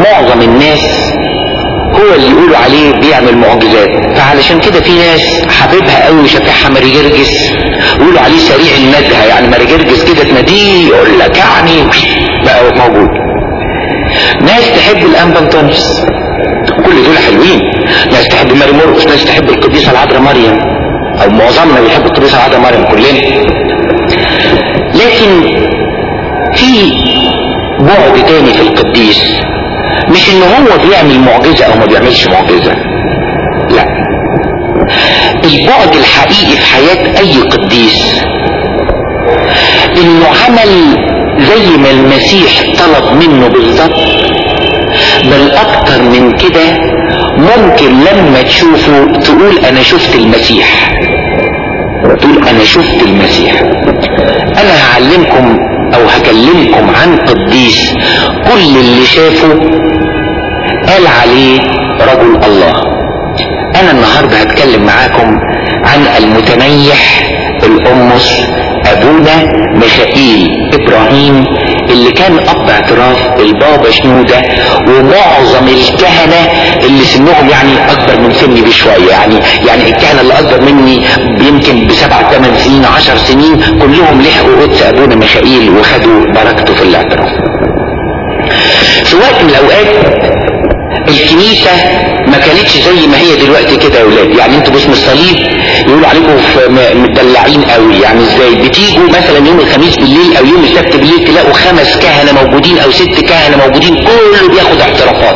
معظم الناس هو اللي يقولوا عليه بيعمل معجزات فعلشان كده في ناس حبيبها قوي وشافعها ماري جرجس يقولوا عليه سريع الندهة يعني ماري جرجس كده تناديه يقول لك يعني بقى موجود ناس تحب الانبانتونس كل دول حلوين ناس تحب ماري مرقس ناس تحب القديسة العذراء مريم او معظمنا بيحب القديسة العذراء مريم كلنا لكن في بعد تاني في القديس مش ان هو بيعمل معجزة او ما بيعملش معجزة لا البعد الحقيقي في حياة اي قديس انه عمل زي ما المسيح طلب منه بالظبط بل اكتر من كده ممكن لما تشوفه تقول انا شفت المسيح تقول انا شفت المسيح انا هعلمكم او هكلمكم عن قديس كل اللي شافه قال عليه رجل الله انا النهاردة هتكلم معاكم عن المتنيح الامس ابونا ميخائيل ابراهيم اللي كان اب اعتراف البابا شنودة ومعظم الكهنة اللي سنهم يعني اكبر من سني بشوية يعني يعني الكهنة اللي اكبر مني يمكن بسبع ثمان سنين عشر سنين كلهم لحقوا قدس ابونا ميخائيل وخدوا بركته في الاعتراف في وقت من الاوقات الكنيسة ما كانتش زي ما هي دلوقتي كده يا ولاد يعني انتوا باسم الصليب يقولوا عليكم مدلعين قوي يعني ازاي بتيجوا مثلا يوم الخميس بالليل او يوم السبت بالليل تلاقوا خمس كهنة موجودين او ست كهنة موجودين كله بياخد اعترافات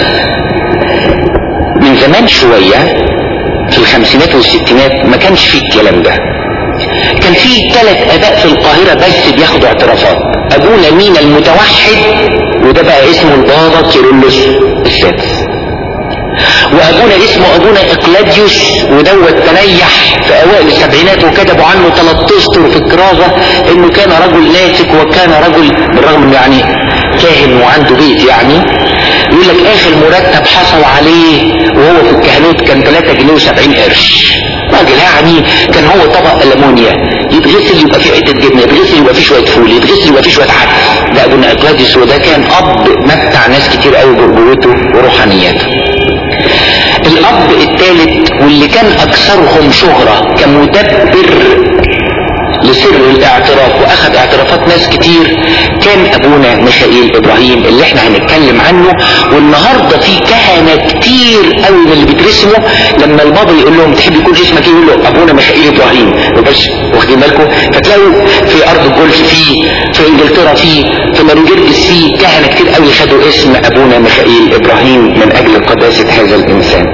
من زمان شوية في الخمسينات والستينات ما كانش فيه الكلام ده كان في ثلاث اباء في القاهرة بس بياخدوا اعترافات ابونا مينا المتوحد وده بقى اسمه البابا كيرلس السادس وابونا اسمه ابونا اقلاديوس ودوت تنيح في اوائل السبعينات وكتبوا عنه ثلاث اسطر في الكرازة انه كان رجل ناسك وكان رجل بالرغم انه يعني كاهن وعنده بيت يعني يقول لك اخر مرتب حصل عليه وهو في الكهنوت كان 3 جنيه و70 قرش راجل يعني كان هو طبق المونيا يتغسل يبقى فيه حته جبنه يتغسل يبقى فيه شويه فول يتغسل يبقى فيه شويه عدس ده ابونا اقلاديوس وده كان اب متع ناس كتير قوي بقوته وروحانياته الاب الثالث واللي كان اكثرهم شهرة كمدبر لسر الاعتراف واخذ اعترافات ناس كتير كان ابونا ميخائيل ابراهيم اللي احنا هنتكلم عنه والنهاردة في كهنة كتير قوي من اللي بيترسموا لما البابا يقول لهم تحب يكون اسمك يقول له ابونا ميخائيل ابراهيم وبس واخدين بالكم فتلاقوا في ارض الجولف في في انجلترا في في ماريجرجس في كهنة كتير قوي خدوا اسم ابونا ميخائيل ابراهيم من اجل قداسة هذا الانسان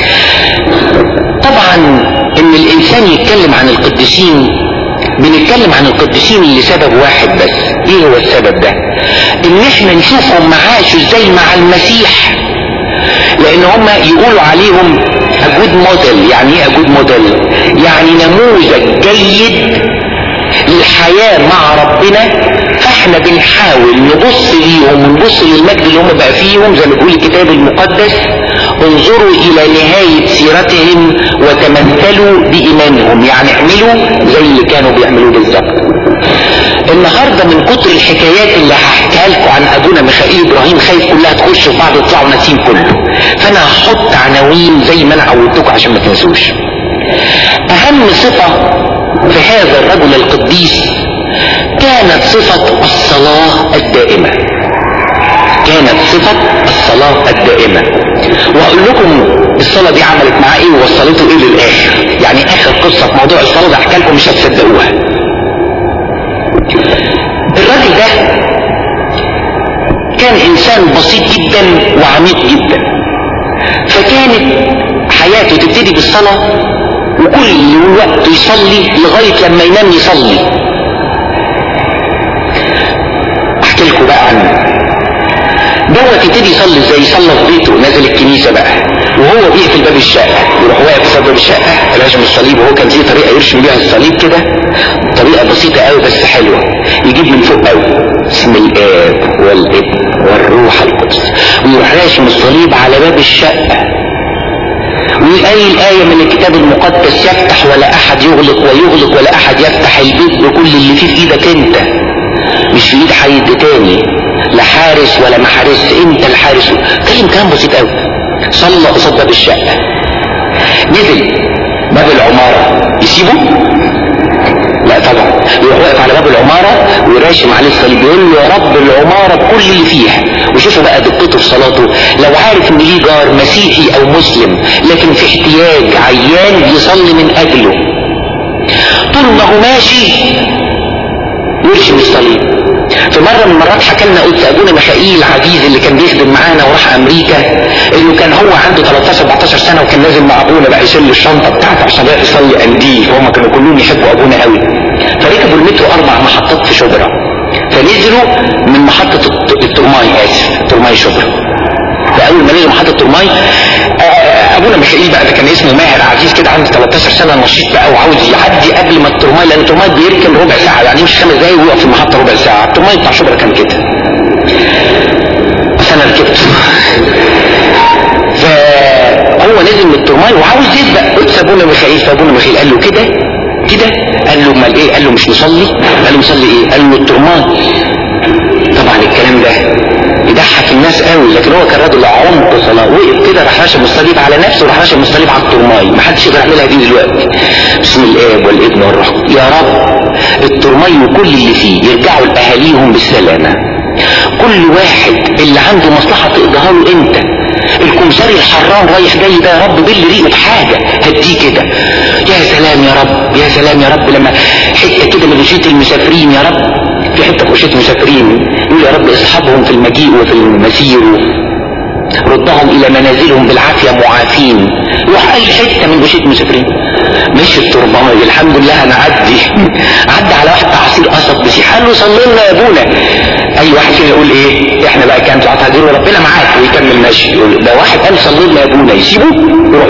طبعا ان الانسان يتكلم عن القديسين بنتكلم عن القديسين لسبب واحد بس ايه هو السبب ده ان احنا نشوفهم عاشوا ازاي مع المسيح لان هم يقولوا عليهم اجود موديل يعني ايه اجود موديل يعني نموذج جيد للحياة مع ربنا فاحنا بنحاول نبص ليهم ونبص للمجد اللي هم بقى فيهم زي ما بيقول الكتاب المقدس انظروا الى نهاية سيرتهم وتمثلوا بإيمانهم يعني اعملوا زي اللي كانوا بيعملوه بالظبط النهاردة من كتر الحكايات اللي هحكيها لكم عن ابونا ميخائيل ابراهيم خايف كلها تخش في بعض وتطلعوا ناسين كله فانا هحط عناوين زي ما انا عودتكم عشان ما تنسوش اهم صفة في هذا الرجل القديس كانت صفة الصلاة الدائمة كانت صفة الصلاة الدائمة وأقول لكم الصلاة دي عملت معاه ايه ووصلته ايه للآخر يعني آخر قصة في موضوع الصلاة ده احكي لكم مش هتصدقوها الراجل ده كان إنسان بسيط جدا وعميق جدا فكانت حياته تبتدي بالصلاة وكل وقت يصلي لغاية لما ينام يصلي احكي لكم بقى عنه دوت يبتدي يصلي ازاي يصلي في بيته نازل الكنيسة بقى وهو بيقفل باب الشقة يروح واقف في باب الشقة راشم الصليب وهو كان في طريقة يرشم بيها الصليب كده طريقة بسيطة قوي بس حلوة يجيب من فوق قوي اسم الاب والابن والروح القدس ويروح راشم الصليب على باب الشقة ويقايل آية من الكتاب المقدس يفتح ولا أحد يغلق ويغلق ولا أحد يفتح البيت بكل اللي فيه في إيدك أنت مش في إيد حد تاني لا حارس ولا ما حارس انت الحارس كلم كلام بسيط قوي صلى قصاد باب الشقة نزل باب العمارة يسيبه لا طبعا يروح واقف على باب العمارة ويراشم عليه الصليب يقول له يا رب العمارة بكل اللي فيها وشوفوا بقى دقته في صلاته لو عارف ان ليه جار مسيحي او مسلم لكن في احتياج عيان يصلي من اجله طول ما هو ماشي يرشم الصليب في مرة من المرات حكى لنا قلت ابونا ميخائيل العزيز اللي كان بيخدم معانا وراح امريكا انه كان هو عنده 13 14 سنة وكان نازل مع ابونا بقى يشيل الشنطة بتاعته عشان يروح يصلي قنديل وهم كانوا كلهم يحبوا ابونا قوي فركبوا المترو اربع محطات في شبرا فنزلوا من محطة الترماي اسف ترماي شبرا فاول ما نزلوا محطة ترماي ابونا ميخائيل بقى ده كان اسمه ماهر عزيز كده عنده 13 سنة نشيط بقى وعاوز يعدي قبل ما الترماي لان الترماي بيركن ربع ساعة يعني مش خمس دقايق ويقف في المحطة ربع ساعة الترماي بتاع شبرا كان كده بس انا ركبت فهو نزل من الترماي وعاوز يسبق قدس ابونا ميخائيل فابونا ميخائيل قال له كده كده قال له امال ايه قال له مش نصلي قال له نصلي ايه قال له الترماي طبعا الكلام ده يضحك الناس قوي لكن هو كان راجل عمق صلاه وقف كده راح راشم الصليب على نفسه وراح راشم الصليب على الترماي ما حدش يقدر يعملها دي دلوقتي بسم الاب والابن والروح يا رب الترماي وكل اللي فيه يرجعوا لاهاليهم بالسلامه كل واحد اللي عنده مصلحه تقضيها له انت الكمساري الحرام رايح جاي ده يا رب باللي ريقه بحاجه هديه كده يا سلام يا رب يا سلام يا رب لما حته كده من وشية المسافرين يا رب في حته في وشية المسافرين يقول يا رب اصحابهم في المجيء وفي المسير ردهم الى منازلهم بالعافيه معافين روح اي حته من وشية المسافرين مش الترماي الحمد لله انا عدي عدى على واحد بتاع عصير قصب بسيح قال له صلي لنا يا ابونا اي واحد فينا يقول ايه احنا بقى كان ساعتها هتقول ربنا معاك ويكمل ماشي يقول ده واحد قال صلي لنا يا ابونا يسيبه يروح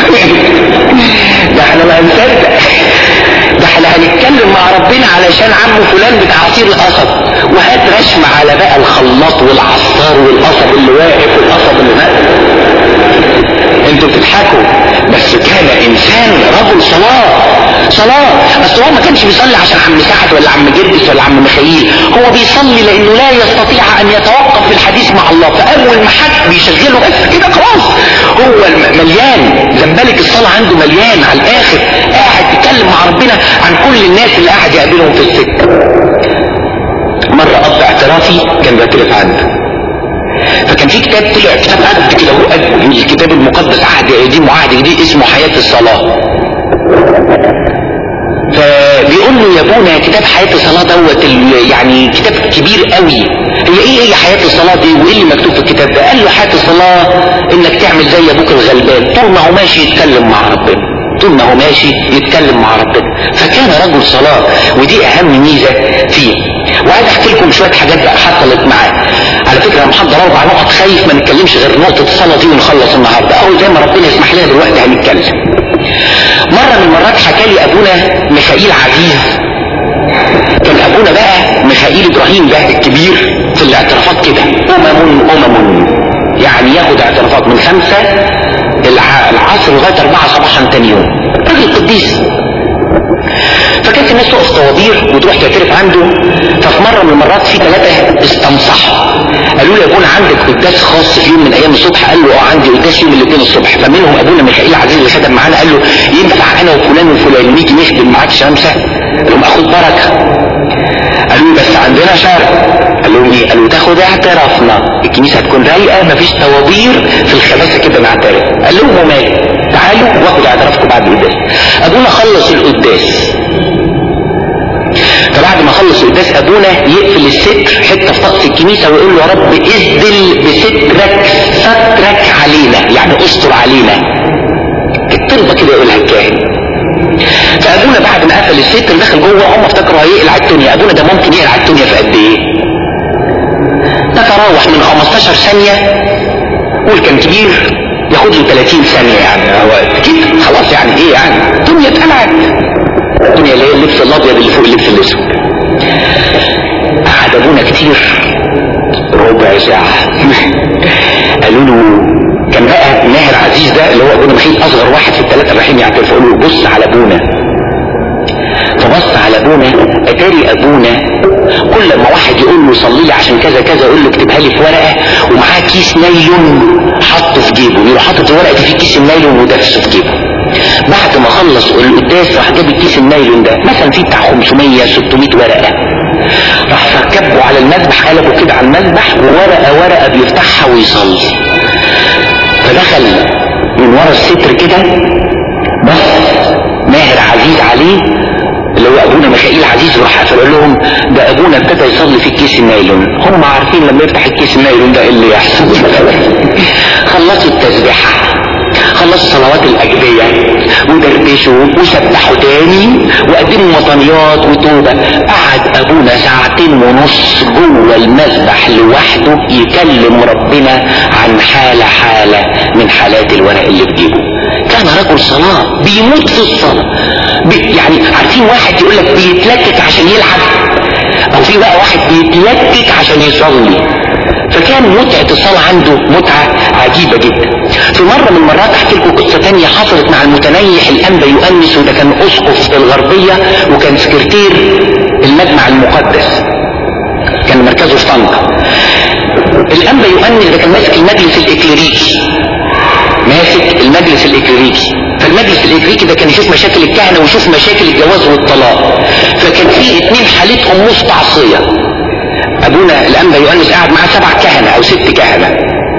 ده احنا ما هنصدق ده احنا هنتكلم مع ربنا علشان عم فلان بتاع عصير القصب وهات رسم على بقى الخلاط والعصار والقصب اللي واقف والقصب اللي واقف انتوا بتضحكوا بس كان انسان رجل صلاة صلاة بس هو ما كانش بيصلي عشان عم سعد ولا عم جرجس ولا عم مخيل هو بيصلي لانه لا يستطيع ان يتوقف في الحديث مع الله فاول ما حد بيشغله بس كده خلاص هو مليان زنبلك الصلاة عنده مليان على الاخر قاعد يتكلم مع ربنا عن كل الناس اللي قاعد يقابلهم في السكة مرة اب اعترافي كان بيعترف عنه فكان في كتاب طلع كتاب قد كده هو قد الكتاب المقدس عهد قديم وعهد جديد اسمه حياة الصلاة فبيقول له يا ابونا كتاب حياة الصلاة دوت يعني كتاب كبير قوي هي ايه هي حياة الصلاة دي وايه اللي مكتوب في الكتاب ده قال له حياة الصلاة انك تعمل زي ابوك الغلبان طول ما هو ماشي يتكلم مع ربنا طول ما هو ماشي يتكلم مع ربنا فكان رجل صلاة ودي اهم ميزة فيه وعايز احكي لكم شوية حاجات بقى حصلت معاه على فكرة انا محضر اربع نقط خايف ما نتكلمش غير نقطة الصلاة دي ونخلص النهاردة او زي ما ربنا يسمح لنا دلوقتي هنتكلم مرة من المرات حكى لي ابونا ميخائيل عزيز كان ابونا بقى ميخائيل ابراهيم ده الكبير في الاعترافات كده امم امم يعني ياخد اعترافات من خمسة العصر لغاية اربعة صباحا تاني يوم راجل قديس فكانت الناس تقف طوابير وتروح تعترف عنده ففي مرة من المرات في ثلاثة استنصحوا قالوا له يا ابونا عندك قداس خاص في يوم من ايام الصبح قال له اه عندي قداس يوم الاثنين الصبح فمنهم ابونا ميخائيل عزيز اللي خدم معانا قال له ينفع انا وفلان وفلان نيجي نخدم معاك شمسة قال لهم اخد بركة قالوا لي بس عندنا شرط قال لهم ايه قالوا تاخد اعترافنا الكنيسة هتكون رايقة مفيش طوابير في الخباثة كده نعترف قال لهم ومال تعالوا واخد اعترافكم بعد القداس ابونا خلص القداس فبعد ما خلص القداس ابونا يقفل الستر حته في طقس الكنيسه ويقول له يا رب اسدل بسترك سترك علينا يعني استر علينا الطلبه كده يقولها الكاهن فابونا بعد ما قفل الستر دخل جوه هم افتكروا هيقلع الدنيا ابونا ده ممكن يقلع الدنيا في قد ايه تتراوح من 15 ثانيه قول كان كبير ياخد له 30 ثانيه يعني هو اكيد خلاص يعني ايه يعني الدنيا اتقلعت الدنيا اللي هي اللبس الابيض اللي فوق اللبس الاسود قعد ابونا كتير ربع ساعة قالوا له كان بقى ماهر عزيز ده اللي هو ابونا مخيل اصغر واحد في الثلاثة الرايحين يعترفوا قالوا له بص على ابونا فبص على ابونا اتاري ابونا كل ما واحد يقول له صلي لي عشان كذا كذا يقول له اكتبها لي في ورقه ومعاه كيس نايلون حطه في جيبه يروح حاطط الورقه دي في كيس النايلون ودفسه في جيبه بعد ما خلص القداس راح جاب الكيس النايلون ده مثلا فيه بتاع 500 600 ورقه راح كبه على المذبح قلبه كده على المذبح وورقه ورقه بيفتحها ويصلي فدخل من ورا الستر كده بس ماهر عزيز عليه اللي هو ابونا ميخائيل عزيز وراح قال لهم ده ابونا ابتدى يصلي في الكيس النايلون هم عارفين لما يفتح الكيس النايلون ده ايه اللي يحصل خلصوا التسبيحه خلصوا صلوات الاجبيه ودردشوا وسبحوا تاني وقدموا مطنيات وتوبه قعد ابونا ساعتين ونص جوه المذبح لوحده يكلم ربنا عن حاله حاله من حالات الورق اللي في جيبه كان رجل صلاة بيموت في الصلاة بي يعني عارفين واحد يقول لك بيتلكك عشان يلعب او في بقى واحد بيتلكك عشان يصلي فكان متعة الصلاة عنده متعة عجيبة جدا في مرة من المرات احكي لكم قصة تانية حصلت مع المتنيح الانبا يؤنس وده كان اسقف الغربية وكان سكرتير المجمع المقدس كان مركزه في طنطا الانبا يؤنس ده كان ماسك المجلس الاكليريكي ماسك المجلس الاكليريكي فالمجلس الاكليريكي ده كان يشوف مشاكل الكهنة ويشوف مشاكل الجواز والطلاق فكان في اتنين حالتهم مستعصية ابونا الانبا يؤنس قاعد معاه سبع كهنة او ست كهنة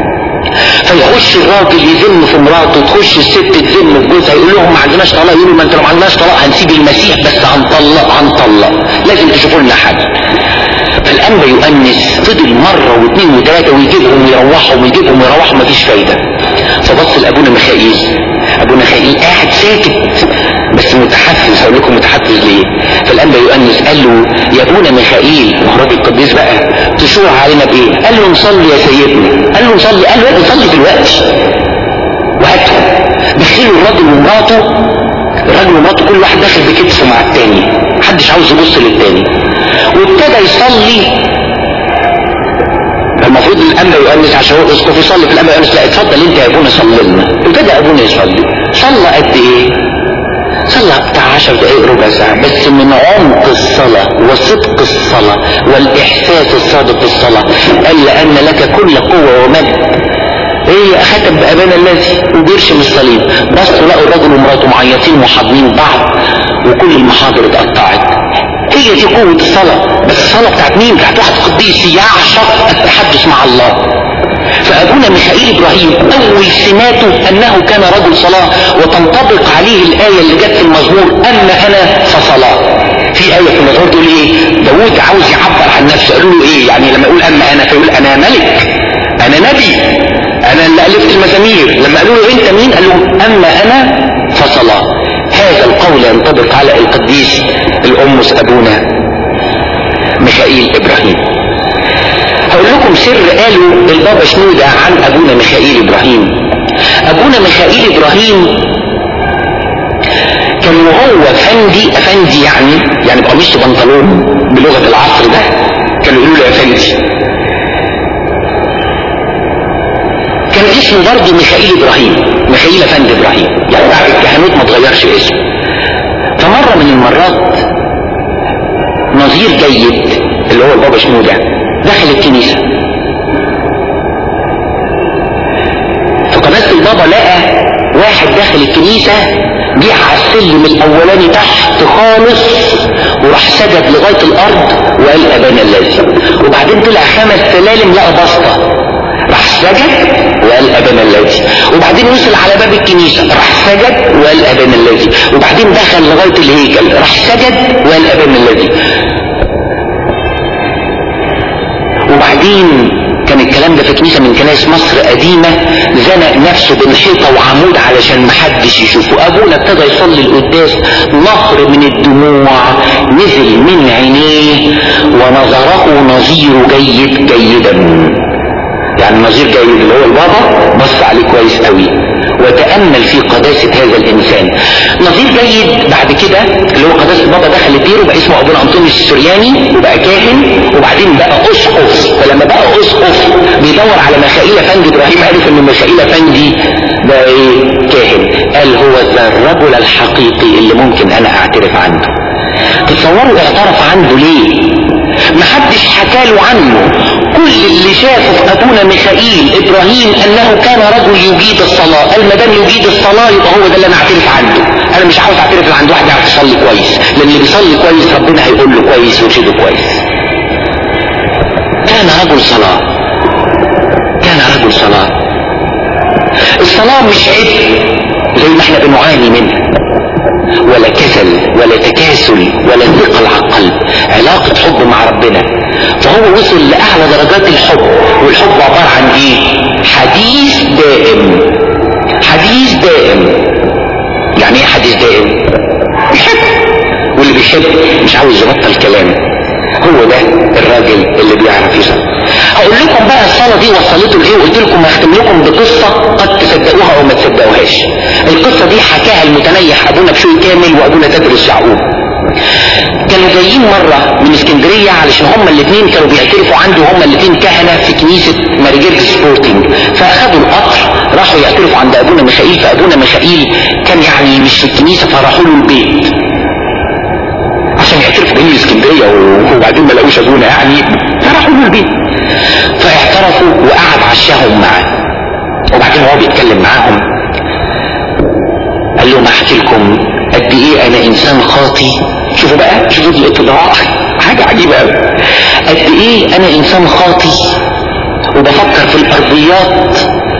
فيخش الراجل يذم في مراته تخش الست تذم في جوزها يقول لهم ما عندناش طلاق يقولوا ما انت لو ما عندناش طلاق هنسيب المسيح بس هنطلق هنطلق لازم تشوفوا لنا حد فالانبا يؤنس فضل مرة واثنين وثلاثة ويجيبهم ويروحهم ويجيبهم ويروحهم مفيش فايدة فبص لابونا ميخائيل ابونا ميخائيل قاعد ساكت بس متحفز هقول لكم متحفز ليه فالانبا يؤنس قال له يا ابونا ميخائيل راجل قديس بقى تشوع علينا بايه قال له نصلي يا سيدنا قال له نصلي قال له نصلي دلوقتي وهاتهم دخلوا الراجل ومراته الراجل ومراته كل واحد داخل بكتفه مع التاني محدش عاوز يبص للتاني وابتدى يصلي المفروض الانبا يؤنس عشان هو اسقف يصلي في الانبا يؤنس لا اتفضل انت يا ابونا صلي لنا ابتدى ابونا يصلي صلى قد ايه صلى بتاع 10 دقائق ربع ساعة بس من عمق الصلاة وصدق الصلاة والإحساس الصادق بالصلاة قال لأن لك كل قوة ومجد ايه اخدت بأبانا الذي وبيرشم الصليب بصوا لقوا الرجل ومراته معيطين وحاضنين بعض وكل المحاضر اتقطعت هي دي قوة الصلاة بس الصلاة بتاعت مين بتاعت واحد قديس يعشق التحدث مع الله فأبونا ميخائيل إبراهيم أول سماته أنه كان رجل صلاة وتنطبق عليه الآية اللي جت في المزمور أما أنا فصلاة في آية في المزمور تقول إيه داوود عاوز يعبر عن نفسه قالوا له إيه يعني لما يقول أما أنا فيقول أنا ملك أنا نبي أنا اللي ألفت المزامير لما قالوا له أنت مين قال لهم أما أنا فصلاة هذا القول ينطبق على القديس الأمس أبونا ميخائيل إبراهيم هقول لكم سر قالوا البابا شنودة عن ابونا ميخائيل ابراهيم ابونا ميخائيل ابراهيم كان وهو افندي افندي يعني يعني بقميص بنطلون بلغة العصر ده كانوا يقولوا له افندي كان اسمه برضه ميخائيل ابراهيم ميخائيل افندي ابراهيم يعني بعد الكهنوت ما اتغيرش اسمه فمرة من المرات نظير جيد اللي هو البابا شنودة دخل الكنيسة فقناة البابا لقى واحد داخل الكنيسة جه على السلم الاولاني تحت خالص وراح سجد لغاية الارض وقال ابانا الذي وبعدين طلع خمس سلالم لقى بسطة راح سجد وقال ابانا الذي وبعدين وصل على باب الكنيسة راح سجد وقال ابانا الذي وبعدين دخل لغاية الهيكل راح سجد وقال ابانا الذي وبعدين كان الكلام ده في كنيسة من كنائس مصر قديمة زنق نفسه بالحيطة وعمود علشان محدش يشوفه ابونا ابتدى يصلي القداس نهر من الدموع نزل من عينيه ونظره نظير جيد جيدا يعني نظير جيد اللي هو البابا بص عليه كويس قوي وتأمل في قداسة هذا الإنسان نظير جيد بعد كده اللي هو قداسة بابا دخل الدير وبقى اسمه أبونا أنطونيوس السرياني وبقى كاهن وبعدين بقى أسقف فلما بقى أسقف بيدور على ميخائيل أفندي إبراهيم عرف إن ميخائيل أفندي ده إيه كاهن قال هو ذا الرجل الحقيقي اللي ممكن أنا أعترف عنه تتصوروا اعترف عنده ليه محدش حكى له عنه كل اللي شافه في ابونا ميخائيل ابراهيم انه كان رجل يجيد الصلاة قال ما دام يجيد الصلاة يبقى هو ده اللي انا اعترف عنده انا مش عاوز اعترف عند واحد يعرف يصلي كويس لان اللي بيصلي كويس ربنا هيقول له كويس ويرشده كويس كان رجل صلاة كان رجل صلاة الصلاة مش عبء زي ما احنا بنعاني منها ولا كسل ولا تكاسل ولا ثقل على القلب علاقة حب مع ربنا فهو وصل لأعلى درجات الحب والحب عبارة عن ايه حديث دائم حديث دائم يعني ايه حديث دائم بيحب واللي بيحب مش عاوز يبطل كلام هو ده الراجل اللي بيعرف يصلي هقول لكم بقى الصلاة دي وصلته لايه وقلت لكم هختم لكم بقصة قد تصدقوها او ما تصدقوهاش القصة دي حكاها المتنيح ابونا بشوي كامل وابونا تدرس يعقوب كانوا جايين مرة من اسكندرية علشان هما الاثنين كانوا بيعترفوا عنده هما الاثنين كهنة في كنيسة ماريجيرد سبورتنج فاخدوا القطر راحوا يعترفوا عند ابونا ميخائيل فابونا ميخائيل كان يعني مش في الكنيسة فراحوا له البيت عشان يعترفوا جايين اسكندرية وبعدين ما لقوش ابونا يعني فراحوا له البيت فاعترفوا وقعد عشاهم معاه وبعدين هو بيتكلم معاهم قال لهم احكي لكم قد ايه انا انسان خاطي شوفوا بقى شوفوا الاتضاع حاجة عجيبة قوي قد ايه انا انسان خاطي وبفكر في الارضيات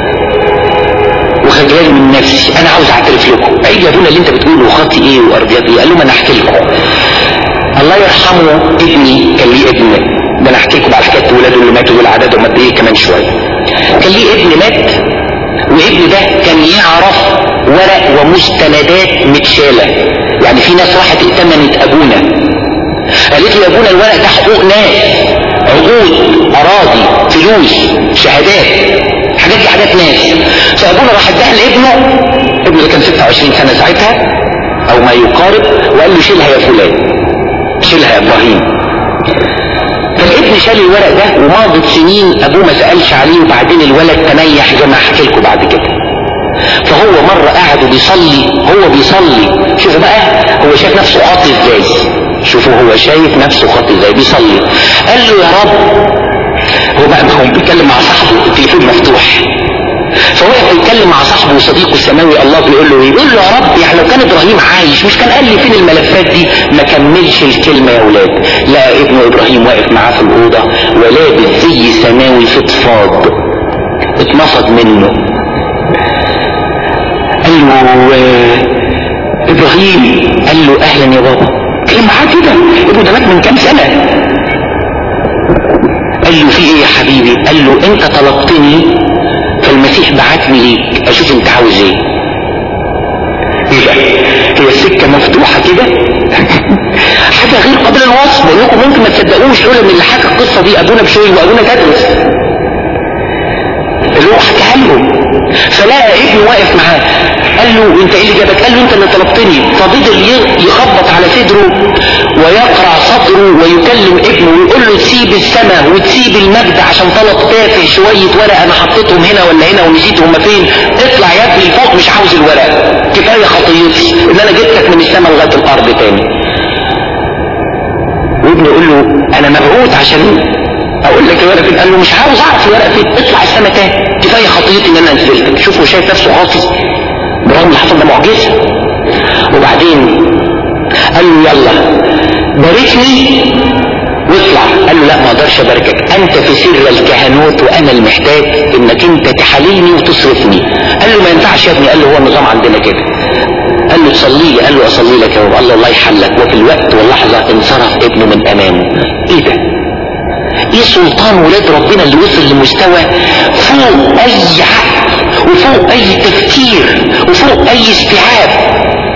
وخجلان من نفسي انا عاوز اعترف لكم عيب يا ابونا اللي انت بتقوله خاطي ايه وارضيات ايه قال لهم انا احكي لكم الله يرحمه ابني كان ليه ابن ده انا احكي لكم بقى حكايه ولاده اللي ماتوا دول عددهم قد ايه كمان شويه كان ليه ابن مات وابن ده كان يعرف ورق ومستندات متشالة يعني في ناس راحت ائتمنت ابونا قالت له يا ابونا الورق ده حقوق ناس عقود اراضي فلوس شهادات حاجات دي حاجات ناس فابونا راح اداها لابنه ابنه اللي كان 26 سنة ساعتها او ما يقارب وقال له شيلها يا فلان شيلها يا ابراهيم فالابن شال الورق ده وماضت سنين ابوه ما سألش عليه وبعدين الولد تنيح زي ما احكي لكم بعد كده فهو مرة قاعد وبيصلي هو بيصلي شوفوا بقى هو شايف نفسه خاطي ازاي شوفوا هو شايف نفسه خاطي ازاي بيصلي قال له يا رب هو بقى هو بيتكلم مع صاحبه التليفون مفتوح فوقف يتكلم مع صاحبه وصديقه السماوي الله بيقول له يقول له يا رب يعني لو كان ابراهيم عايش مش كان قال لي فين الملفات دي ما كملش الكلمة يا اولاد لا ابن ابراهيم واقف معاه في الاوضة ولابس زي سماوي فضفاض اتنفض منه قال له ابراهيم قال له اهلا يا بابا كلم معاه كده ابنه ده مات من كام سنة قال له في ايه يا حبيبي قال له انت طلبتني فالمسيح بعتني ليك اشوف انت عاوز ايه ايه ده هي السكة مفتوحة كده حاجة غير قابلة للوصف بقول لكم ممكن ما تصدقوش لولا ان اللي حكى القصة دي ابونا بشوي وابونا تدرس اللي هو حكاها لهم فلقى ابنه واقف معاه قال له انت ايه اللي جابك قال له انت اللي طلبتني ففضل يخبط على صدره ويقرع صدره ويكلم ابنه ويقول له تسيب السماء وتسيب المجد عشان طلب تافه شوية ورق انا حطيتهم هنا ولا هنا ونسيت هما فين اطلع يا ابني فوق مش عاوز الورق كفاية خطيتي ان انا جبتك من السماء لغاية الارض تاني وابنه يقول له انا مبعوث عشان اقول لك الورق فين قال له مش عاوز اعرف الورق فين اطلع السما تاني كفايه خطيتي ان انا نزلتك شوفوا شايف نفسه خاطي برغم اللي حصل ده معجزه وبعدين قال له يلا باركني واطلع قال له لا ما اقدرش اباركك انت في سر الكهنوت وانا المحتاج انك انت تحاللني وتصرفني قال له ما ينفعش يا ابني قال له هو النظام عندنا كده قال له تصلي لي قال له اصلي لك يا رب قال له الله يحلك وفي الوقت واللحظه انصرف ابنه من امامه ايه ده ايه سلطان ولاد ربنا اللي وصل لمستوى فوق اي عقل وفوق اي تفكير وفوق اي استيعاب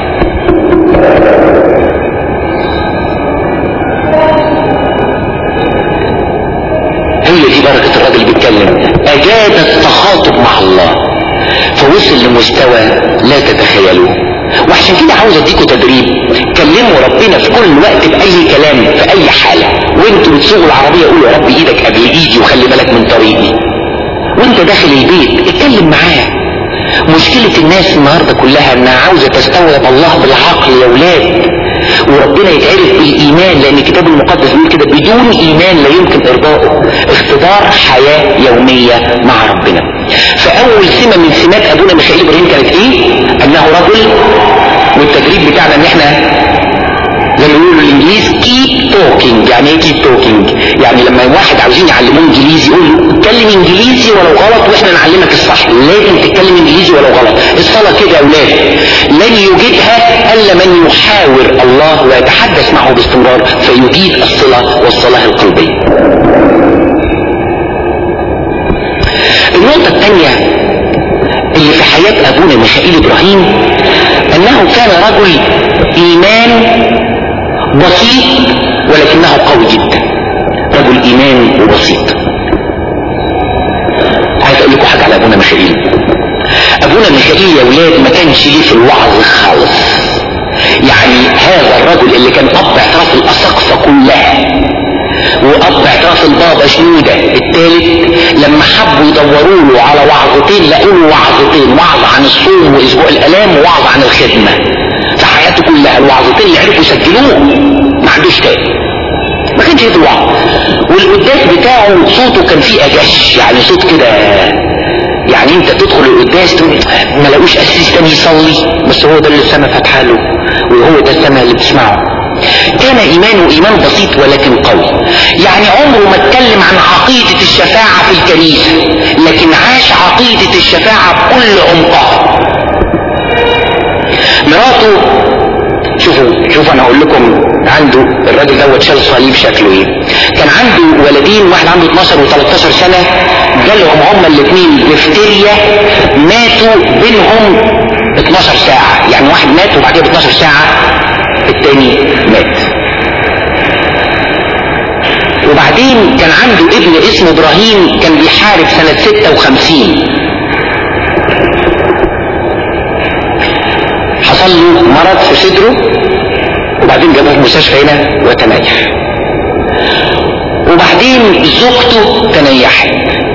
هي دي بركة الراجل اللي بيتكلم اجاد التخاطب مع الله فوصل لمستوى لا تتخيلوه وعشان كده عاوز اديكم تدريب كلموا ربنا في كل وقت باي كلام في اي حالة وانتوا بتسوقوا العربية قولوا يا رب ايدك قبل ايدي وخلي بالك من طريقي وانت داخل البيت اتكلم معاه مشكلة الناس النهاردة كلها انها عاوزة تستوعب الله بالعقل يا ولاد وربنا يتعرف بالايمان لان الكتاب المقدس بيقول كده بدون ايمان لا يمكن ارضائه اختبار حياة يومية مع ربنا فاول سمة من سمات ابونا ميخائيل ابراهيم كانت ايه انه رجل والتدريب بتاعنا ان احنا زي ما بيقولوا الانجليز keep talking يعني ايه keep talking يعني لما واحد عاوزين يعلموه انجليزي يقول له اتكلم انجليزي ولو غلط واحنا نعلمك الصح لازم تتكلم انجليزي ولو غلط الصلاة كده يا اولاد لن يجدها الا من يحاور الله ويتحدث معه باستمرار فيجيد الصلة والصلاة القلبية النقطة الثانية اللي في حياة ابونا ميخائيل ابراهيم انه كان رجل ايمان بسيط ولكنه قوي جدا رجل ايمان وبسيط عايز اقول لكم حاجه على ابونا ميخائيل ابونا ميخائيل يا ولاد ما كانش ليه في الوعظ خالص يعني هذا الرجل اللي كان اب اعتراف الاساقفه كلها واب اعتراف البابا شنودة الثالث لما حبوا يدوروا له على وعظتين لقوا له وعظتين وعظ عن الصوم واسبوع الالام ووعظ عن الخدمه في حياته كلها الوعظتين اللي عرفوا يسجلوه ما عندوش تاني ما كانش يدي الوعظ والقداس بتاعه صوته كان فيه اجش يعني صوت كده يعني انت تدخل القداس تقول ما لاقوش اسيس تاني يصلي بس هو ده اللي السما فاتحه له وهو ده السما اللي بتسمعه كان ايمانه ايمان بسيط ولكن قوي يعني عمره ما اتكلم عن عقيدة الشفاعة في الكنيسة لكن عاش عقيدة الشفاعة بكل عمقها مراته شوفوا شوفوا انا اقول لكم عنده الراجل دوت شال صليب شكله ايه كان عنده ولدين واحد عنده 12 و13 سنة جالهم هما الاثنين دفتيريا ماتوا بينهم 12 ساعة يعني واحد مات وبعدين ب 12 ساعة التاني مات وبعدين كان عنده ابن اسمه ابراهيم كان بيحارب سنة 56 حصل له مرض في صدره وبعدين جابوه في مستشفى هنا وتنيح وبعدين زوجته تنيحت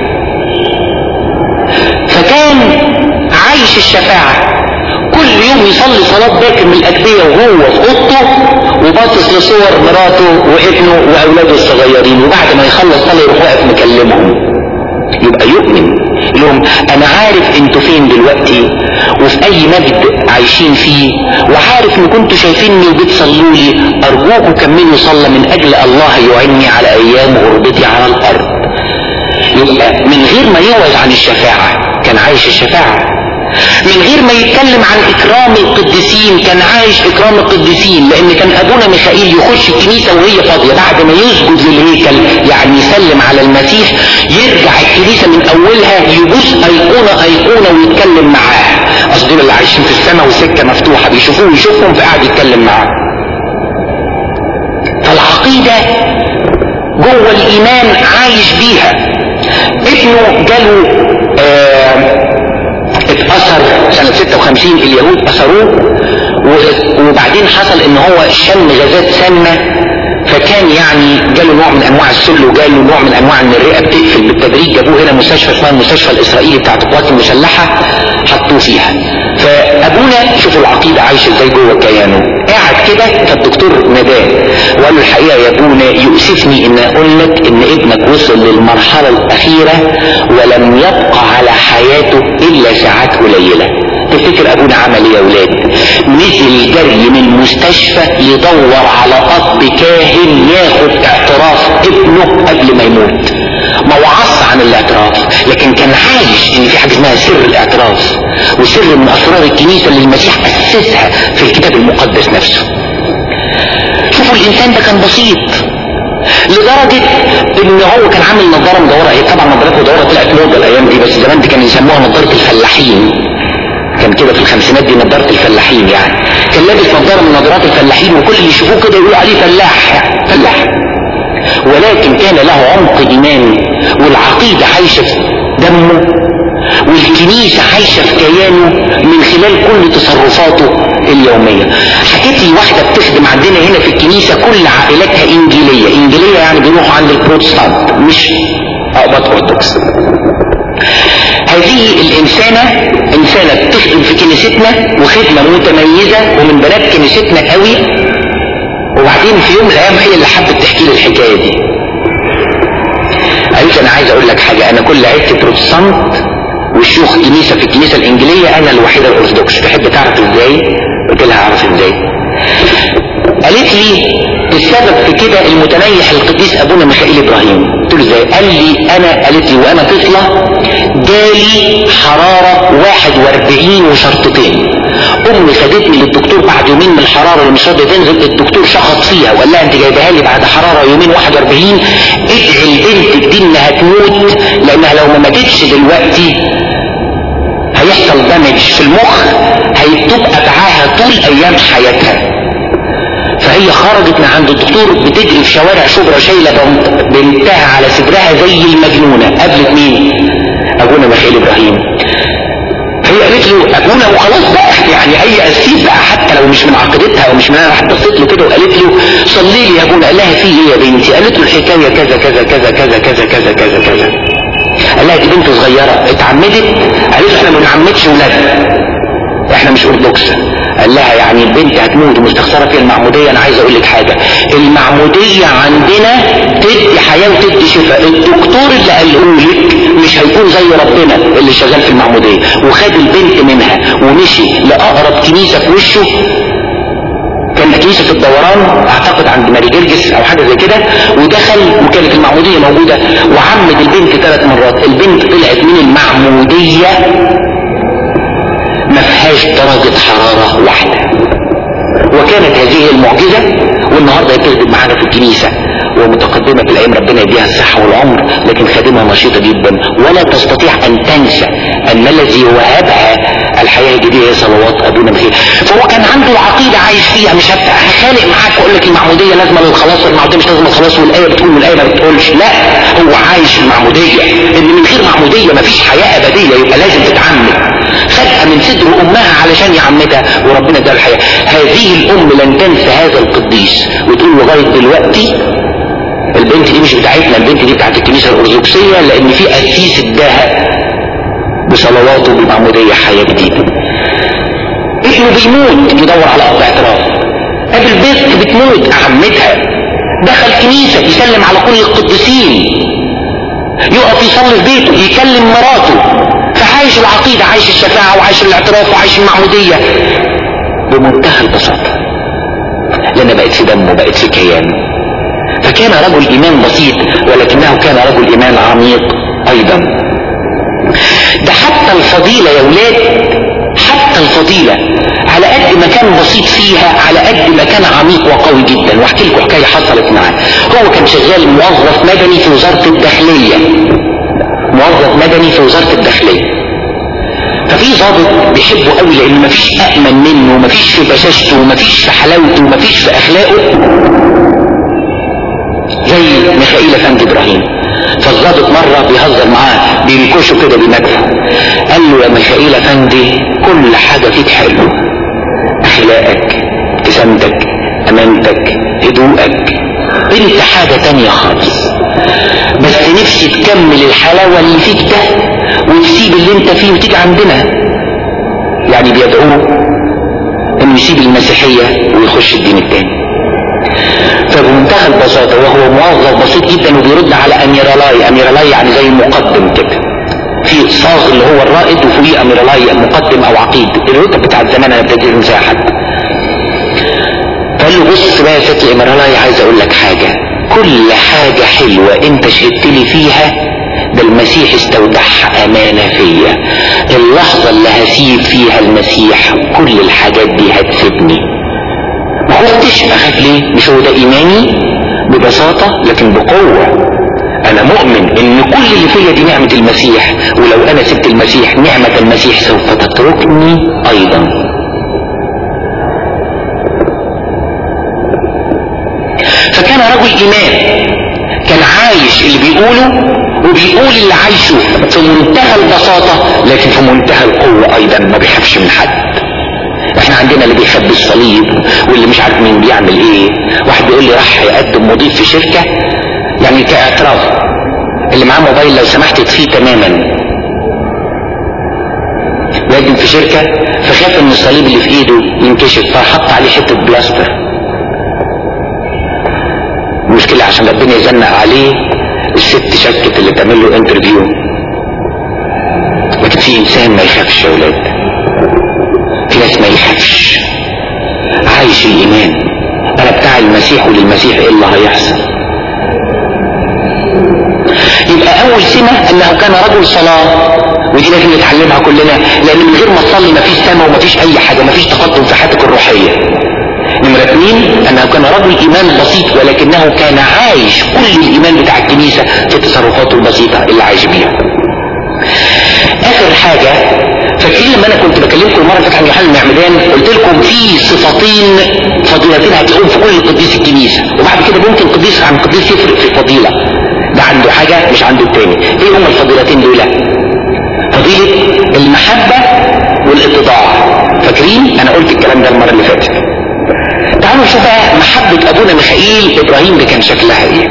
فكان عايش الشفاعة كل يوم يصلي صلاة باكر من الأجبية وهو في أوضته وباصص لصور مراته وابنه وأولاده الصغيرين وبعد ما يخلص صلاة يروح واقف مكلمهم يبقى يؤمن لهم انا عارف انتوا فين دلوقتي وفي اي مجد عايشين فيه وعارف ان كنتوا شايفيني وبتصلوا لي ارجوكم كملوا صلى من اجل الله يعني على ايام غربتي على الارض يبقى من غير ما يوعظ عن الشفاعة كان عايش الشفاعة من غير ما يتكلم عن اكرام القديسين كان عايش اكرام القديسين لان كان ابونا ميخائيل يخش الكنيسة وهي فاضية بعد ما يسجد للهيكل يعني يسلم على المسيح يرجع الكنيسة من اولها يبوس ايقونة ايقونة ويتكلم معاه اصل دول اللي عايشين في السماء والسكة مفتوحة بيشوفوه ويشوفهم فقاعد يتكلم معاه فالعقيدة جوه الايمان عايش بيها ابنه جاله آه اتأثر سنة 56 اليهود أثروه وبعدين حصل ان هو شم غازات سامة فكان يعني جاله نوع من انواع السل وجاله نوع من انواع ان الرئه بتقفل بالتدريج جابوه هنا مستشفى اسمها المستشفى الاسرائيلي بتاعت القوات المسلحه حطوه فيها فابونا شوفوا العقيده عايشه ازاي جوه كيانه قاعد كده فالدكتور ناداه وقال له الحقيقه يا ابونا يؤسفني ان اقول لك ان ابنك وصل للمرحله الاخيره ولم يبقى على حياته الا ساعات قليله تفتكر ابونا عمل ايه يا اولاد نزل جري من المستشفى يدور على اب كاهن ياخد اعتراف ابنه قبل ما يموت ما وعظ عن الاعتراف لكن كان عايش ان في حاجه اسمها سر الاعتراف وسر من اسرار الكنيسه اللي المسيح اسسها في الكتاب المقدس نفسه شوفوا الانسان ده كان بسيط لدرجة ان هو كان عامل نظارة مدورة هي طبعا نظارات مدورة طلعت موضة الايام دي بس زمان دي كانوا يسموها نظارة الفلاحين كان كده في الخمسينات دي نظارة الفلاحين يعني كان لابس نظارة من نظارات الفلاحين وكل اللي يشوفوه كده يقولوا عليه فلاح يعني فلاح ولكن كان له عمق ايمان والعقيدة عايشة في دمه والكنيسة عايشة في كيانه من خلال كل تصرفاته اليومية حكيت لي واحدة بتخدم عندنا هنا في الكنيسة كل عائلاتها انجيلية انجيلية يعني بيروحوا عند البروتستانت مش اقباط ارثوذكس هذه الإنسانة إنسانة بتخدم في كنيستنا وخدمة متميزة ومن بنات كنيستنا قوي وبعدين في يوم من الايام هي اللي حبت تحكي لي الحكايه دي قالت انا عايز اقول لك حاجه انا كل عيلتي بروتستانت والشيوخ كنيسه في الكنيسه الانجيليه انا الوحيده الارثوذكس تحب تعرف ازاي قلت لها اعرف ازاي قالت لي السبب في كده المتنيح القديس ابونا ميخائيل ابراهيم قلت له ازاي قال لي انا قالت لي وانا طفله جالي حراره 41 وشرطتين امي خدتني للدكتور بعد يومين من الحراره اللي مش راضيه تنزل الدكتور شخط فيها وقال لها انت جايبها لي بعد حراره يومين 41 ادعي البنت دي انها تموت لانها لو ما ماتتش دلوقتي هيحصل دمج في المخ هيتبقى معاها طول ايام حياتها فهي خرجت من عند الدكتور بتجري في شوارع شبرا شايله بنتها على صدرها زي المجنونه قابلت مين؟ ابونا ميخائيل ابراهيم هي قالت له ابونا وخلاص بقى يعني اي اسيب بقى حتى لو مش من عقيدتها او مش من انا راح بصيت له كده وقالت له صلي لي يا ابونا قال لها في ايه يا بنتي؟ قالت له الحكايه كذا كذا كذا كذا كذا كذا كذا كذا قال لها دي بنت صغيره اتعمدت قالت له احنا ما بنعمدش ولادنا احنا مش ارثوذكس قال لها يعني البنت هتموت ومستخسره فيها المعموديه انا عايز اقول لك حاجه المعموديه عندنا تدي حياه وتدي شفاء الدكتور اللي قاله لك مش هيكون زي ربنا اللي شغال في المعموديه وخد البنت منها ومشي لاقرب كنيسه في وشه كان كنيسة الدوران اعتقد عند ماري جرجس او حاجة زي كده ودخل وكانت المعمودية موجودة وعمد البنت ثلاث مرات البنت طلعت من المعمودية ما فيهاش درجة حرارة واحدة وكانت هذه المعجزة والنهاردة يتخدم معانا في الكنيسة ومتقدمة في الأيام ربنا يديها الصحة والعمر لكن خادمة نشيطة جدا ولا تستطيع أن تنسى أن الذي وهبها الحياة الجديدة هي صلوات أبونا مخير فهو كان عنده عقيدة عايش فيها مش هخانق معاك وأقول لك المعمودية لازمة للخلاص والمعمودية مش لازمة للخلاص والآية بتقول والآية ما بتقولش لا هو عايش في المعمودية إن من غير معمودية مفيش حياة أبدية يبقى لازم تتعمد خدها من صدر أمها علشان يعمدها وربنا اداها الحياة هذه الأم لن تنسى هذا القديس وتقول لغاية دلوقتي البنت دي مش بتاعتنا البنت دي بتاعت الكنيسة الأرثوذكسية لأن في قسيس اداها بصلواته بمعمودية حياة جديدة ابنه بيموت يدور على أب اعتراف قابل بنت بتموت أعمدها دخل كنيسة يسلم على كل القديسين يقف يصلي في بيته يكلم مراته فعايش العقيدة عايش الشفاعة وعايش الاعتراف وعايش المعمودية بمنتهى البساطة لأن بقت في دمه بقت في كيانه فكان رجل إيمان بسيط ولكنه كان رجل إيمان عميق أيضا ده حتى الفضيلة يا ولاد حتى الفضيلة على قد ما كان بسيط فيها على قد ما كان عميق وقوي جدا واحكي لكم حكايه حصلت معاه هو كان شغال موظف مدني في وزاره الداخليه موظف مدني في وزاره الداخليه ففي ضابط بيحبه قوي لان مفيش امن منه مفيش في بشاشته ومفيش في حلاوته ومفيش في اخلاقه زي ميخائيل افندي ابراهيم فالضابط مرة بيهزر معاه بينكشه كده بمدفع قال له يا ميخائيل افندي كل حاجة فيك حلوة اخلاقك ابتسامتك امانتك هدوءك انت حاجة تانية خالص بس نفسي تكمل الحلاوة اللي فيك ده وتسيب اللي انت فيه وتيجي عندنا يعني بيدعوه انه يسيب المسيحية ويخش الدين التاني فبمنتهى البساطة وهو موظف بسيط جدا وبيرد على اميرالاي اميرالاي يعني زي مقدم كده في صاغ اللي هو الرائد وفوقيه اميرالاي المقدم او عقيد الرتب بتاعت زمان انا بدي انساها حد فقال له بص بقى يا ست اميرالاي عايز اقول لك حاجة كل حاجة حلوة انت شهدت لي فيها ده المسيح استودعها امانة فيا اللحظة اللي هسيب فيها المسيح كل الحاجات دي هتفيدني ما خفتش اخاف ليه مش هو ده ايماني ببساطة لكن بقوة انا مؤمن ان كل اللي فيا دي نعمة المسيح ولو انا سبت المسيح نعمة المسيح سوف تتركني ايضا فكان رجل ايمان كان عايش اللي بيقوله وبيقول اللي عايشه في منتهى البساطة لكن في منتهى القوة ايضا ما بيخافش من حد احنا عندنا اللي بيخبي الصليب واللي مش عارف مين بيعمل ايه واحد بيقول لي راح يقدم مضيف في شركة يعني كاعتراف اللي معاه موبايل لو سمحت يطفيه تماما بيقدم في شركة فخاف ان الصليب اللي في ايده ينكشف فحط عليه حتة بلاستر المشكلة عشان ربنا يزنق عليه الست شكت اللي تعمل له انترفيو لكن في انسان ما يخافش يا ولاد في ناس ما يخافش عايش الايمان انا بتاع المسيح وللمسيح ايه اللي هيحصل يبقى اول سمة انه كان رجل صلاة ودي لازم نتعلمها كلنا لان من غير ما تصلي مفيش سماء ومفيش اي حاجة مفيش تقدم في حياتك الروحية نمرة اثنين انه كان رجل ايمان بسيط ولكنه كان عايش كل الايمان بتاع الكنيسة في تصرفاته البسيطة اللي عايش بيها اخر حاجة فاكرين لما انا كنت بكلمكم المرة اللي فاتت عن يوحنا المعمدان قلت لكم في صفتين فضيلتين هتلاقوهم في كل قديس الكنيسة وبعد كده ممكن قديس عن قديس يفرق في الفضيلة ده عنده حاجة مش عنده التاني ايه هما الفضيلتين دول فضيلة المحبة والاتضاع فاكرين انا قلت الكلام ده المرة اللي فاتت تعالوا نشوف بقى محبة ابونا ميخائيل ابراهيم ده كان شكلها ايه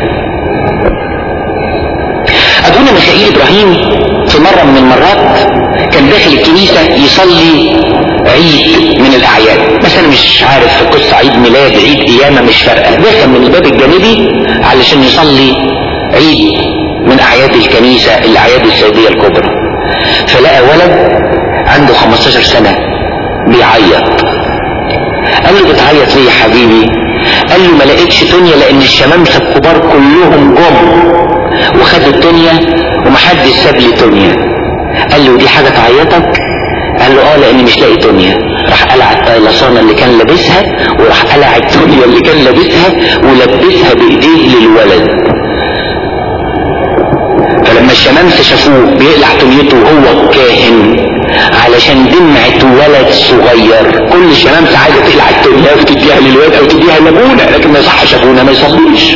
ابونا ميخائيل ابراهيم في مرة من المرات كان داخل الكنيسة يصلي عيد من الاعياد بس انا مش عارف في قصة عيد ميلاد عيد قيامة مش فارقة داخل من الباب الجانبي علشان يصلي عيد من اعياد الكنيسة الاعياد السيدية الكبرى فلقى ولد عنده 15 سنة بيعيط قال له بتعيط ليه يا حبيبي قال له ما لقيتش دنيا لان الشمامسة الكبار كلهم جم وخدوا الدنيا ومحدش ساب لي دنيا قال له دي حاجة تعيطك قال له اه لاني مش لاقي دنيا راح قلع الطيلسانة اللي كان لابسها وراح قلع الدنيا اللي كان لابسها ولبسها بايديه للولد فلما الشمامسة شافوه بيقلع دنيته وهو الكاهن علشان دمعة ولد صغير كل الشمامسة عايزة تقلع الدنيا وتديها للولد او تديها لابونا لكن ما يصحش ابونا ما يصليش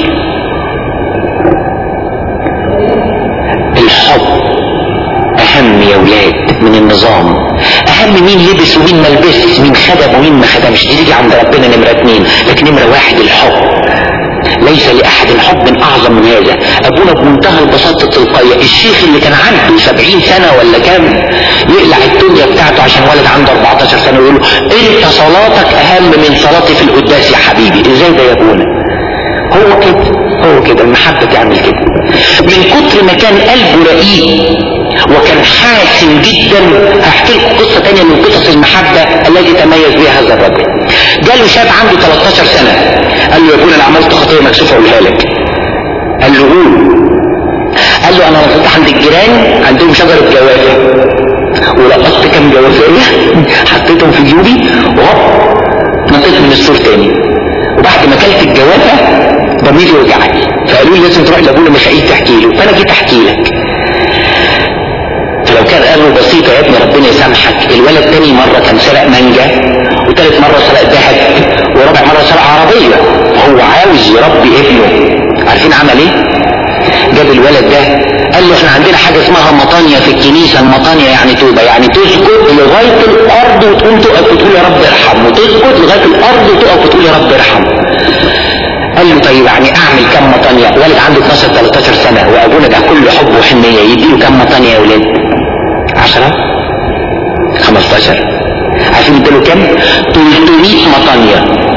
الحب اهم يا ولاد من النظام اهم مين لبس ومين ما لبس مين خدم ومين ما خدمش دي تيجي عند ربنا نمرة اتنين لكن نمرة واحد الحب ليس لأحد حب أعظم من هذا أبونا بمنتهى البساطة التلقائية الشيخ اللي كان عنده سبعين سنة ولا كام يقلع الدنيا بتاعته عشان ولد عنده 14 سنة ويقول له أنت صلاتك أهم من صلاتي في القداس يا حبيبي إزاي ده يا أبونا هو كده هو كده المحبة تعمل كده من كتر ما كان قلبه رقيق وكان حاسم جدا هحكي لكم قصة تانية من قصص المحبة التي تميز بها هذا الرجل جاله شاب عنده 13 سنة قال له يا ابونا انا عملت خطية مكسوفة اقولها لك قال له قول قال له انا رحت عند الجيران عندهم شجرة جوافة ولقطت كام جوافية حطيتهم في جيوبي وهوب نطيت من السور تاني وبعد ما اكلت الجوافة ضميري وجعني فقالوا لي لازم تروح لابونا ميخائيل تحكي له فانا جيت احكي لك فلو كان قالوا بسيطة يا ابني ربنا يسامحك الولد تاني مرة كان سرق مانجا وتالت مرة سرق ذهب ورابع مرة سرق عربية هو عاوز يربي ابنه عارفين عمل ايه جاب الولد ده قال له احنا عندنا حاجة اسمها مطانية في الكنيسة المطانية يعني توبة يعني تسجد لغاية الارض وتقوم تقف وتقول يا رب ارحم وتسجد لغاية الارض وتقف وتقول يا رب ارحم قال له طيب يعني اعمل كم مطانية ولد عنده 12 13 سنة وابونا ده كله حب وحنية يديله كم مطانية يا ولاد 10 15 عارفين اداله كم 300 مطانية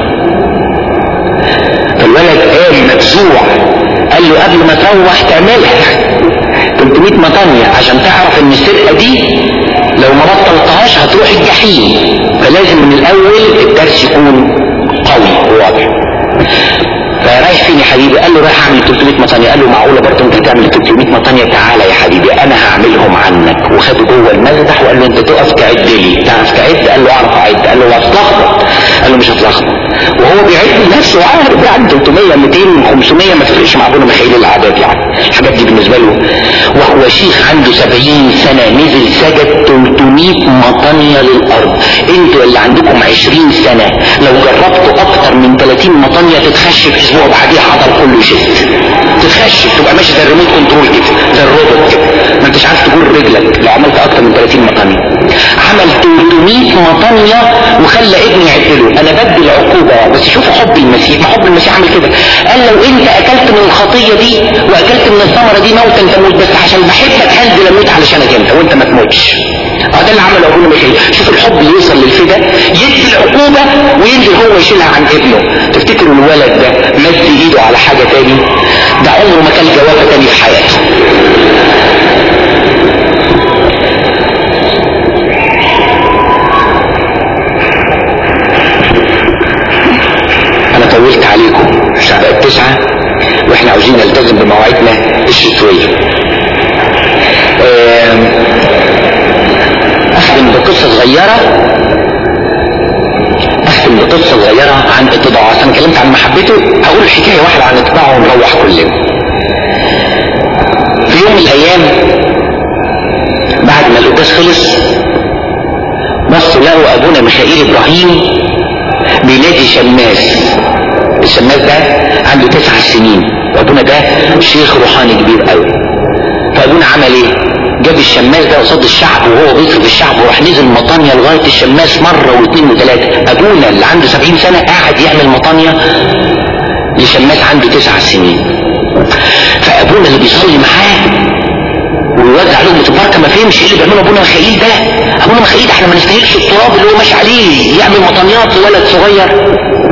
فالولد قام مفزوع قال له قبل ما تروح تعملها 300 مطانية عشان تعرف ان السرقة دي لو ما بطلتهاش هتروح الجحيم فلازم من الاول الدرس يكون قوي وواضح فرايح فين يا حبيبي قال له رايح اعمل 300 مطانية قال له معقولة برضه انت تعمل 300 مطانية تعالى يا حبيبي انا هعملهم عنك وخده جوه المذبح وقال له انت تقف تعد لي تعرف تعد قال له اعرف اعد قال له هتلخبط قال له مش هتلخبط وهو بيعد لنفسه عارف يعني 300 200 500 ما تفرقش مع ابونا ميخائيل الاعداد يعني الحاجات دي بالنسبة له وهو شيخ عنده 70 سنة نزل سجد 300 مطانية للارض انتوا اللي عندكم 20 سنة لو جربتوا اكتر من 30 مطانية تتخش في اسبوع بعديها عضل كله يشد تتخش تبقى ماشي زي الريموت كنترول كده زي الروبوت كده ما انتش عارف تجر رجلك لو عملت اكتر من 30 مطانية عمل 300 مطانية وخلى ابني يعدله انا بدي العقوبة بس شوفوا حب المسيح ما حب المسيح عمل كده قال لو انت اكلت من الخطية دي واكلت من الثمرة دي موتا تموت بس عشان بحبك هنزل اموت علشانك انت وانت ما تموتش اه ده اللي عمله ابونا ميخائيل شوف الحب اللي يوصل للفدا يدي العقوبة وينزل هو يشيلها عن ابنه تفتكروا الولد ده مد ايده على حاجة تاني ده عمره ما كان جوابة تاني في حياته انا طولت عليكم الساعة بقت تسعة واحنا عاوزين نلتزم بمواعيدنا الشتوية اختم بقصة صغيرة اختم بقصة صغيرة عن اتضاعه انا اتكلمت عن محبته اقول حكاية واحدة عن اتضاعه ونروح كلنا في يوم من الايام بعد ما القداس خلص بصوا لقوا ابونا ميخائيل ابراهيم بينادي شماس الشماس ده عنده تسع سنين وابونا ده شيخ روحاني كبير قوي فابونا عمل ايه جاب الشماس ده قصاد الشعب وهو بيطلب الشعب وراح نزل مطانية لغاية الشماس مرة واثنين وثلاثة ابونا اللي عنده سبعين سنة قاعد يعمل مطانية لشماس عنده تسع سنين فابونا اللي بيصلي معاه ويوزع لهم البركة ما فهمش ايه اللي بيعمله ابونا مخيل ده ابونا مخيل احنا ما نستاهلش التراب اللي هو ماشي عليه يعمل مطانيات لولد صغير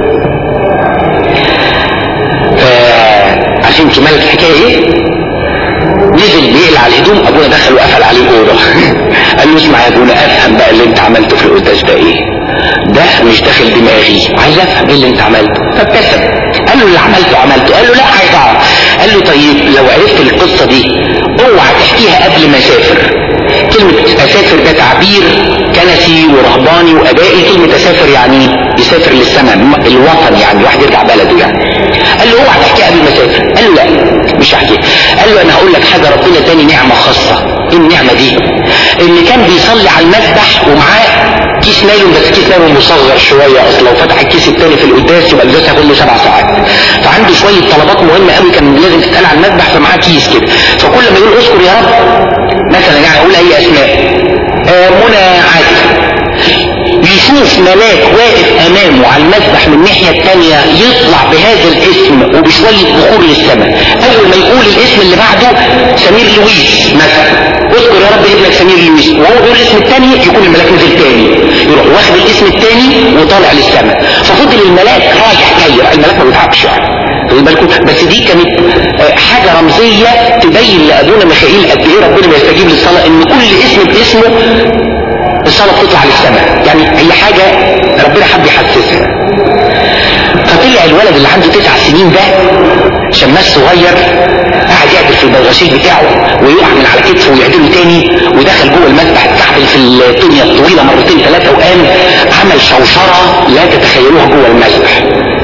فعشان كمال الحكاية ايه نزل بيقلع الهدوم ابونا دخل وقفل عليه اوضه قال له اسمع يا ابونا افهم بقى اللي انت عملته في القداس ده ايه ده مش داخل دماغي عايز افهم ايه اللي انت عملته فابتسم قال له اللي عملته عملته قال له لا عايز اعرف قال له طيب لو عرفت القصه دي اوعى تحكيها قبل ما اسافر كلمة اسافر ده تعبير كنسي ورهباني وابائي كلمة اسافر يعني يسافر للسماء الوطن يعني الواحد يرجع بلده يعني قال له اوعى تحكيها قبل ما اسافر قال له لا مش هحكيها قال له انا هقول لك حاجة ربنا تاني نعمة خاصة ايه النعمة دي اللي كان بيصلي على المذبح ومعاه كيس نايلون بس كيس نايلون مصغر شوية اصل لو فتح الكيس التاني في القداس يبقى القداس هياخد له سبع ساعات فعنده شوية طلبات مهمة قوي كان لازم تتقال على المذبح فمعاه كيس كده فكل ما يقول اذكر يا رب مثلا يعني اقول اي اسماء آه منى عادل يشوف ملاك واقف امامه على المذبح من الناحية التانية يطلع بهذا الاسم وبشوية بخور للسماء اول ما يقول الاسم اللي بعده سمير لويس مثلا اذكر يا رب ابنك سمير لويس وهو بيقول الاسم التاني يكون الملاك نزل تاني يروح واخد الاسم التاني وطالع للسماء ففضل الملاك رايح جاي الملاك ما بيتعبش يعني بالكم بس دي كانت حاجة رمزية تبين لأبونا ميخائيل قد ايه ربنا بيستجيب للصلاة ان كل اسم باسمه الصلاة بتطلع للسماء يعني هي حاجة ربنا حب يحسسها فطلع الولد اللي عنده تسع سنين ده شماس صغير قاعد يعدل في البلغشيل بتاعه ويقع من على كتفه ويعدله تاني ودخل جوه المذبح اتكعبل في الدنيا الطويلة مرتين ثلاثة وقام عمل شوشرة لا تتخيلوها جوه المذبح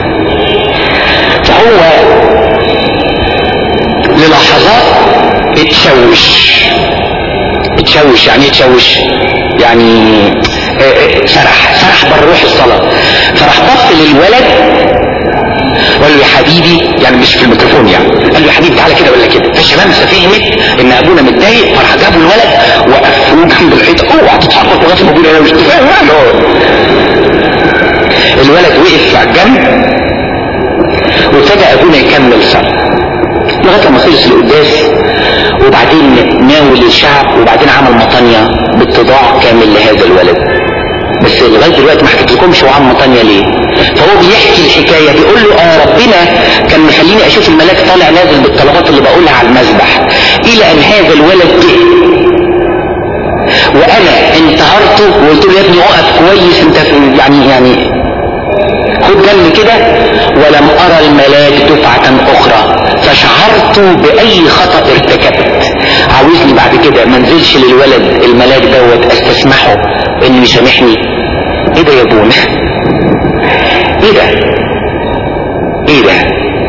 فهو للحظات اتشوش اتشوش يعني اتشوش يعني سرح سرح بره روح الصلاة فراح بص للولد وقال له يا حبيبي يعني مش في الميكروفون يعني قال له يا حبيبي تعالى كده ولا كده فالشمامسة فهمت ان ابونا متضايق فراح جابوا الولد وقفوه جنب الحيطة اوعى تتحرك لغايه ما ابونا انا مش فاهم الولد وقف على الجنب وابتدى ابونا يكمل صلاة لغايه لما خلص القداس وبعدين ناول الشعب وبعدين عمل مطانية باتضاع كامل لهذا الولد بس لغايه دلوقتي ما حكيتلكمش هو عمل مطانية ليه فهو بيحكي الحكاية بيقول له اه ربنا كان مخليني اشوف الملاك طالع نازل بالطلبات اللي بقولها على المذبح الى ان هذا الولد جه وانا انتهرته وقلت له يا ابني اقف كويس انت يعني يعني خد جنب كده ولم ارى الملاك دفعة اخرى فشعرت باي خطأ ارتكبت عاوزني بعد كده ما انزلش للولد الملاك دوت استسمحه انه يسامحني ايه ده يا ابونا ايه ده ايه ده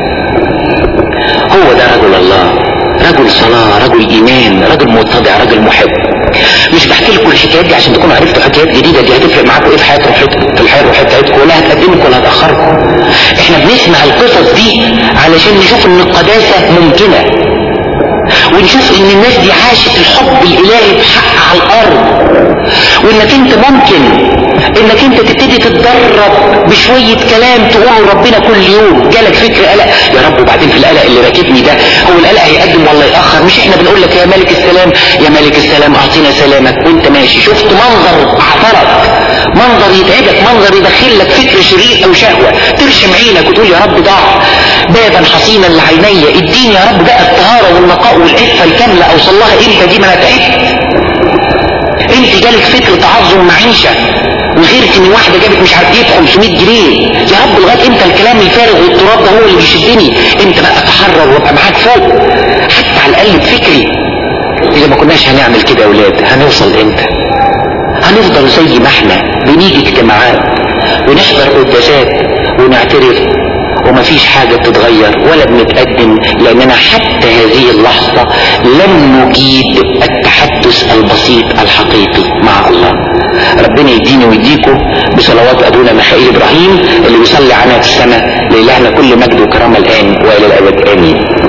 هو ده رجل الله رجل صلاة رجل ايمان رجل متضع رجل محب مش بحكي لكم الحكايات دي عشان تكونوا عرفتوا حكايات جديدة دي هتفرق معاكم ايه في حياة روحتكم في الحياة الروحية بتاعتكم ولا هتقدمكم ولا هتأخركم احنا بنسمع القصص دي علشان نشوف ان القداسة ممكنة ونشوف ان الناس دي عاشت الحب الالهي بحق على الارض وانك انت ممكن انك انت تبتدي تتدرب بشوية كلام تقوله ربنا كل يوم جالك فكر قلق يا رب وبعدين في القلق اللي راكبني ده هو القلق هيقدم ولا يأخر النهارده مش احنا بنقول لك يا ملك السلام يا ملك السلام اعطينا سلامك وانت ماشي شفت منظر عثرك منظر يتعبك منظر يدخل لك فكر شرير او شهوه ترشم عينك وتقول يا رب ضع بابا حصينا لعيني اديني يا رب بقى الطهاره والنقاء والعفه الكامله اوصل لها امتى دي ما انا تعبت انت جالك فكر تعظم معيشه وغيرت ان واحده جابت مش عارف ايه 500 جنيه يا رب لغايه امتى الكلام الفارغ والتراب ده هو اللي بيشدني امتى بقى اتحرر وابقى معاك فوق حتى على الاقل بفكري اذا ما كناش هنعمل كده يا اولاد هنوصل امتى هنفضل زي ما احنا بنيجي اجتماعات ونحضر قداسات ونعترف ومفيش حاجة بتتغير ولا بنتقدم لأننا حتى هذه اللحظة لم نجيد التحدث البسيط الحقيقي مع الله ربنا يديني ويديكم بصلوات أبونا ميخائيل إبراهيم اللي بيصلي عنها في السماء لإلهنا كل مجد وكرامة الآن وإلى الأبد آمين